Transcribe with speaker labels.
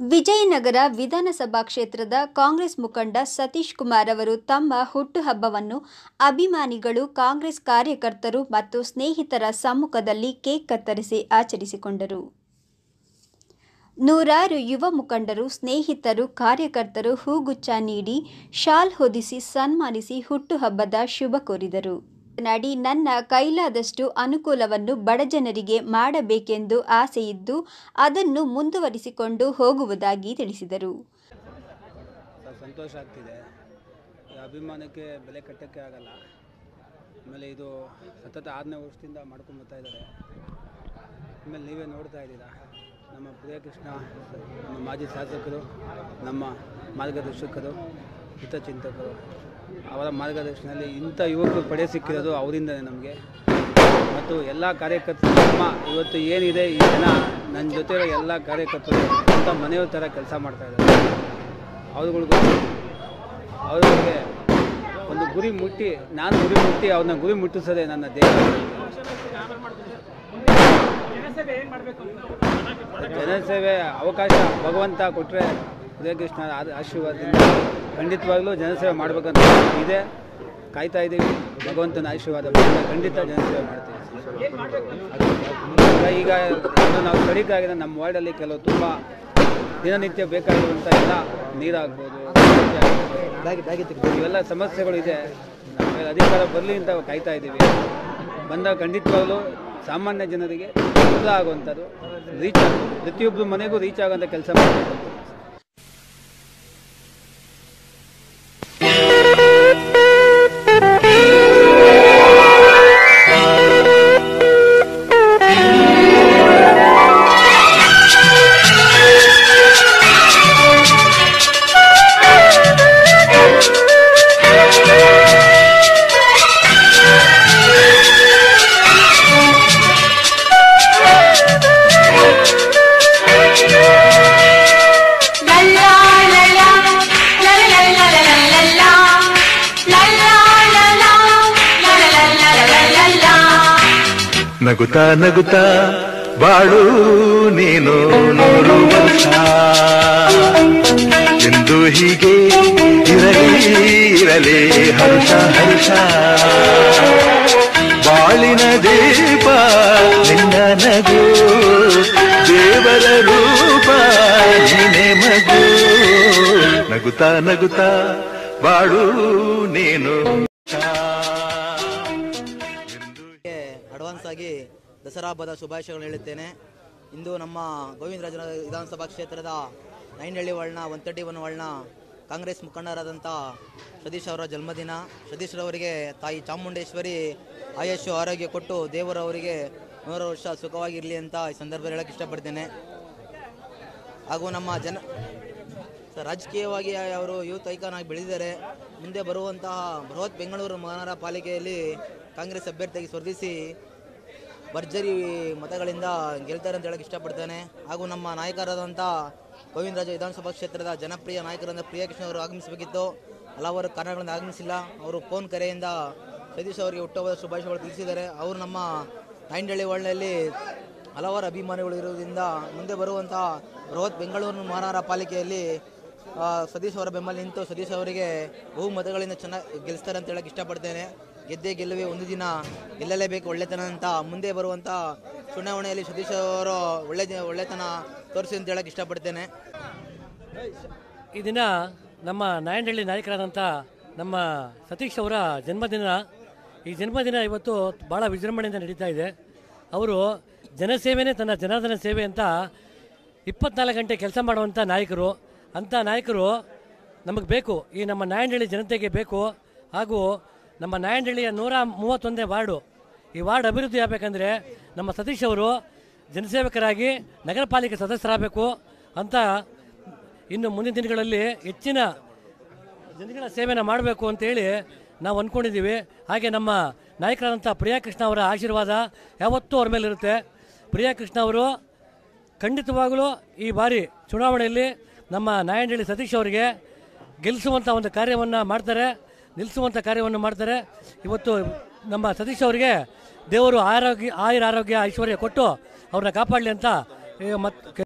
Speaker 1: ವಿಜಯನಗರ ವಿಧಾನಸಭಾ ಕ್ಷೇತ್ರದ ಕಾಂಗ್ರೆಸ್ ಮುಖಂಡ ಸತೀಶ್ ಕುಮಾರ್ ಅವರು ತಮ್ಮ ಹುಟ್ಟುಹಬ್ಬವನ್ನು ಅಭಿಮಾನಿಗಳು ಕಾಂಗ್ರೆಸ್ ಕಾರ್ಯಕರ್ತರು ಮತ್ತು ಸ್ನೇಹಿತರ ಸಮ್ಮುಖದಲ್ಲಿ ಕೇಕ್ ಕತ್ತರಿಸಿ ಆಚರಿಸಿಕೊಂಡರು ನೂರಾರು ಯುವ ಮುಖಂಡರು ಸ್ನೇಹಿತರು ಕಾರ್ಯಕರ್ತರು ಹೂಗುಚ್ಛ ನೀಡಿ ಶಾಲ್ ಹೊದಿಸಿ ಸನ್ಮಾನಿಸಿ ಹುಟ್ಟುಹಬ್ಬದ ಶುಭ ಕೋರಿದರು ಮಾತನಾಡಿ ನನ್ನ ಕೈಲಾದಷ್ಟು ಅನುಕೂಲವನ್ನು ಬಡಜನರಿಗೆ ಮಾಡಬೇಕೆಂದು ಆಸೆಯಿದ್ದು ಅದನ್ನು ಮುಂದುವರಿಸಿಕೊಂಡು ಹೋಗುವುದಾಗಿ ತಿಳಿಸಿದರು
Speaker 2: ಸ್ವಲ್ಪ ಸಂತೋಷ ಆಗ್ತಿದೆ ಈ ಅಭಿಮಾನಕ್ಕೆ ಬೆಲೆ ಕಟ್ಟೋಕ್ಕೆ ಆಗಲ್ಲ ಆಮೇಲೆ ಇದು ಸತತ ಆರನೇ ವರ್ಷದಿಂದ ಮಾಡ್ಕೊಂಬರ್ತಾ ಇದ್ದಾರೆ ಆಮೇಲೆ ನೀವೇ ನೋಡ್ತಾ ಇದ್ದೀರಾ ನಮ್ಮ ಪ್ರಿಯಕೃಷ್ಣ ನಮ್ಮ ಮಾಜಿ ಶಾಸಕರು ನಮ್ಮ ಮಾರ್ಗದರ್ಶಕರು ಹಿತಚಿಂತಕರು ಅವರ ಮಾರ್ಗದರ್ಶನದಲ್ಲಿ ಇಂಥ ಯುವಕರು ಪಡೆ ಸಿಕ್ಕಿರೋದು ಅವರಿಂದನೇ ನಮಗೆ ಮತ್ತು ಎಲ್ಲ ಕಾರ್ಯಕರ್ತರು ನಮ್ಮ ಇವತ್ತು ಏನಿದೆ ಈ ಜನ ನನ್ನ ಜೊತೆ ಇರೋ ಎಲ್ಲ ಕಾರ್ಯಕರ್ತರು ಅಂತ ಮನೆಯವ್ರ ಥರ ಕೆಲಸ ಮಾಡ್ತಾ ಇದ್ದಾರೆ ಅವ್ರುಗಳಿಗೂ ಅವರಿಗೆ ಒಂದು ಗುರಿ ಮುಟ್ಟಿ ನಾನು ಗುರಿ ಮುಟ್ಟಿ ಅವ್ರನ್ನ ಗುರಿ ಮುಟ್ಟಿಸೋದೇ ನನ್ನ ದೇಹ ಜನಸೇವೆ ಅವಕಾಶ ಭಗವಂತ ಕೊಟ್ಟರೆ ಉದಯಕೃಷ್ಣ ಆಶೀರ್ವಾದದಿಂದ ಖಂಡಿತವಾಗ್ಲೂ ಜನಸೇವೆ ಮಾಡಬೇಕಂತ ಇದೆ ಕಾಯ್ತಾ ಇದ್ದೀವಿ ಭಗವಂತನ ಆಶೀರ್ವಾದ ಬಂದ್ರೆ ಖಂಡಿತ ಜನಸೇವೆ ಮಾಡ್ತೀವಿ ಅದು ಈಗ ಇದು ನಾವು ಸ್ಥಳೀಕರಾಗಿದೆ ನಮ್ಮ ವಾರ್ಡಲ್ಲಿ ಕೆಲವು ತುಂಬ ದಿನನಿತ್ಯ ಬೇಕಾಗಿರುವಂಥ ಎಲ್ಲ ನೀರಾಗ್ಬೋದು ಇವೆಲ್ಲ ಸಮಸ್ಯೆಗಳು ಇದೆ ನಮಗೆ ಅಧಿಕಾರ ಬರಲಿ ಅಂತ ಕಾಯ್ತಾ ಇದ್ದೀವಿ ಬಂದಾಗ ಖಂಡಿತವಾಗ್ಲೂ ಸಾಮಾನ್ಯ ಜನರಿಗೆ ಅನುಕೂಲ ಆಗುವಂಥದ್ದು ರೀಚ್ ಪ್ರತಿಯೊಬ್ಬರು ಮನೆಗೂ ರೀಚ್ ಆಗುವಂಥ ಕೆಲಸ ಮಾಡಬೇಕು
Speaker 3: ನಗುತ್ತಾ ನಗುತ್ತಾ ಬಾಳು ನೀನು ನೂರು ವರ್ಷ ಎಂದು ಹೀಗೆ ಇರಲಿ ಇರಲಿ ಹರ್ಷ ಹರ್ಷ ಬಾಳಿನ ದೀಪ ನಿನ್ನ ನಗು ದೇವರ ರೂಪ ನೀನೆ ಮಗು ನಗುತ್ತಾ ನಗುತ್ತಾ ಬಾಳು ನೀನು ಎಂದು
Speaker 4: ಅಡ್ವಾನ್ಸ್ ಆಗಿ ದಸರಾ ಹಬ್ಬದ ಶುಭಾಶಯಗಳನ್ನು ಹೇಳುತ್ತೇನೆ ಇಂದು ನಮ್ಮ ಗೋವಿಂದರಾಜನ ವಿಧಾನಸಭಾ ಕ್ಷೇತ್ರದ ನೈನಹಳ್ಳಿ ವಾರ್ಡ್ನ ಒನ್ ತರ್ಟಿ ಒನ್ ವಾರ್ಡ್ನ ಕಾಂಗ್ರೆಸ್ ಮುಖಂಡರಾದಂಥ ಸತೀಶ್ ಅವರ ಜನ್ಮದಿನ ಸತೀಶ್ ಅವರಿಗೆ ತಾಯಿ ಚಾಮುಂಡೇಶ್ವರಿ ಆಯಸ್ಸು ಆರೋಗ್ಯ ಕೊಟ್ಟು ದೇವರವರಿಗೆ ನೂರು ವರ್ಷ ಸುಖವಾಗಿರಲಿ ಅಂತ ಈ ಸಂದರ್ಭದಲ್ಲಿ ಹೇಳಕ್ಕೆ ಇಷ್ಟಪಡ್ತೇನೆ ಹಾಗೂ ನಮ್ಮ ಜನ ಸ- ರಾಜಕೀಯವಾಗಿ ಅವರು ಯೂತ್ ಐಕಾನ್ ಆಗಿ ಬೆಳೆದಿದ್ದಾರೆ ಮುಂದೆ ಬರುವಂತಹ ಬೃಹತ್ ಬೆಂಗಳೂರು ಮಹಾನಗರ ಪಾಲಿಕೆಯಲ್ಲಿ ಕಾಂಗ್ರೆಸ್ ಅಭ್ಯರ್ಥಿಯಾಗಿ ಸ್ಪರ್ಧಿಸಿ ಭರ್ಜರಿ ಮತಗಳಿಂದ ಗೆಲ್ತಾರೆ ಅಂತ ಹೇಳಕ್ಕೆ ಇಷ್ಟಪಡ್ತೇನೆ ಹಾಗೂ ನಮ್ಮ ನಾಯಕರಾದಂಥ ಗೋವಿಂದರಾಜ ವಿಧಾನಸಭಾ ಕ್ಷೇತ್ರದ ಜನಪ್ರಿಯ ನಾಯಕರಾದ ಪ್ರಿಯಕೃಷ್ಣ ಅವರು ಆಗಮಿಸಬೇಕಿತ್ತು ಹಲವಾರು ಕಾರಣಗಳಿಂದ ಆಗಮಿಸಿಲ್ಲ ಅವರು ಫೋನ್ ಕರೆಯಿಂದ ಸತೀಶ್ ಅವರಿಗೆ ಹುಟ್ಟುಹಬ್ಬದ ಶುಭಾಶಯಗಳು ತಿಳಿಸಿದ್ದಾರೆ ಅವರು ನಮ್ಮ ನೈಂಡಳ್ಳಿ ವಾರ್ಡ್ನಲ್ಲಿ ಹಲವಾರು ಅಭಿಮಾನಿಗಳು ಇರುವುದರಿಂದ ಮುಂದೆ ಬರುವಂತಹ ಬೃಹತ್ ಬೆಂಗಳೂರು ಮಹಾನಗರ ಪಾಲಿಕೆಯಲ್ಲಿ ಆ, ಸತೀಶ್ ಅವರ ಬೆಂಬಲ ನಿಂತು ಸತೀಶ್ ಅವರಿಗೆ ಬಹು ಮತಗಳಿಂದ ಚೆನ್ನಾಗಿ ಗೆಲ್ಲಿಸ್ತಾರೆ ಅಂತ ಹೇಳಕ್ಕೆ ಇಷ್ಟಪಡ್ತೇನೆ ಗೆದ್ದೇ ಗೆಲ್ಲುವೆ ಒಂದು ದಿನ ಗೆಲ್ಲಲೇಬೇಕು ಒಳ್ಳೆತನ ಅಂತ ಮುಂದೆ ಬರುವಂಥ ಚುನಾವಣೆಯಲ್ಲಿ ಸತೀಶ್ ಅವರು ಒಳ್ಳೆ ಜ- ಒಳ್ಳೆತನ ತೋರಿಸಿ ಅಂತ ಹೇಳಕ್ಕೆ ಇಷ್ಟಪಡ್ತೇನೆ
Speaker 5: ಈ ದಿನ ನಮ್ಮ ನಾಯಂಡಹಳ್ಳಿ ನಾಯಕರಾದಂಥ ನಮ್ಮ ಸತೀಶ್ ಅವರ ಜನ್ಮದಿನ ಈ ಜನ್ಮದಿನ ಇವತ್ತು ಭಾಳ ವಿಜೃಂಭಣೆಯಿಂದ ನಡೀತಾ ಇದೆ ಅವರು ಜನಸೇವೆನೇ ತನ್ನ ಜನಾರ್ದನ ಸೇವೆ ಅಂತ ಇಪ್ಪತ್ನಾಲ್ಕು ಗಂಟೆ ಕೆಲಸ ಮಾಡುವಂಥ ನಾಯಕರು ಅಂಥ ನಾಯಕರು ನಮಗೆ ಬೇಕು ಈ ನಮ್ಮ ನಾಯಂಡಹಳ್ಳಿ ಜನತೆಗೆ ಬೇಕು ಹಾಗೂ ನಮ್ಮ ನಾಯಂಡಹಳ್ಳಿಯ ನೂರ ಮೂವತ್ತೊಂದನೇ ವಾರ್ಡು ಈ ವಾರ್ಡ್ ಅಭಿವೃದ್ಧಿ ಆಗಬೇಕಂದ್ರೆ ನಮ್ಮ ಸತೀಶ್ ಅವರು ಜನಸೇವಕರಾಗಿ ನಗರ ಪಾಲಿಕೆ ಸದಸ್ಯರಾಗಬೇಕು ಅಂತ ಇನ್ನು ಮುಂದಿನ ದಿನಗಳಲ್ಲಿ ಹೆಚ್ಚಿನ ಜನಗಳ ಸೇವೆನ ಮಾಡಬೇಕು ಅಂತೇಳಿ ನಾವು ಅಂದ್ಕೊಂಡಿದ್ದೀವಿ ಹಾಗೆ ನಮ್ಮ ನಾಯಕರಾದಂಥ ಪ್ರಿಯಾಕೃಷ್ಣ ಅವರ ಆಶೀರ್ವಾದ ಯಾವತ್ತೂ ಅವ್ರ ಮೇಲೆ ಇರುತ್ತೆ ಪ್ರಿಯಾಕೃಷ್ಣ ಅವರು ಖಂಡಿತವಾಗಲೂ ಈ ಬಾರಿ ಚುನಾವಣೆಯಲ್ಲಿ ನಮ್ಮ ನಾಯಂಡಹಳ್ಳಿ ಸತೀಶ್ ಅವರಿಗೆ ಗೆಲ್ಲಿಸುವಂಥ ಒಂದು ಕಾರ್ಯವನ್ನು ಮಾಡ್ತಾರೆ ನಿಲ್ಲಿಸುವಂಥ ಕಾರ್ಯವನ್ನು ಮಾಡ್ತಾರೆ ಇವತ್ತು ನಮ್ಮ ಸತೀಶ್ ಅವರಿಗೆ ದೇವರು ಆರೋಗ್ಯ ಆಯುರ ಆರೋಗ್ಯ ಐಶ್ವರ್ಯ ಕೊಟ್ಟು ಅವ್ರನ್ನ ಕಾಪಾಡಲಿ ಅಂತ ಮತ್ತೆ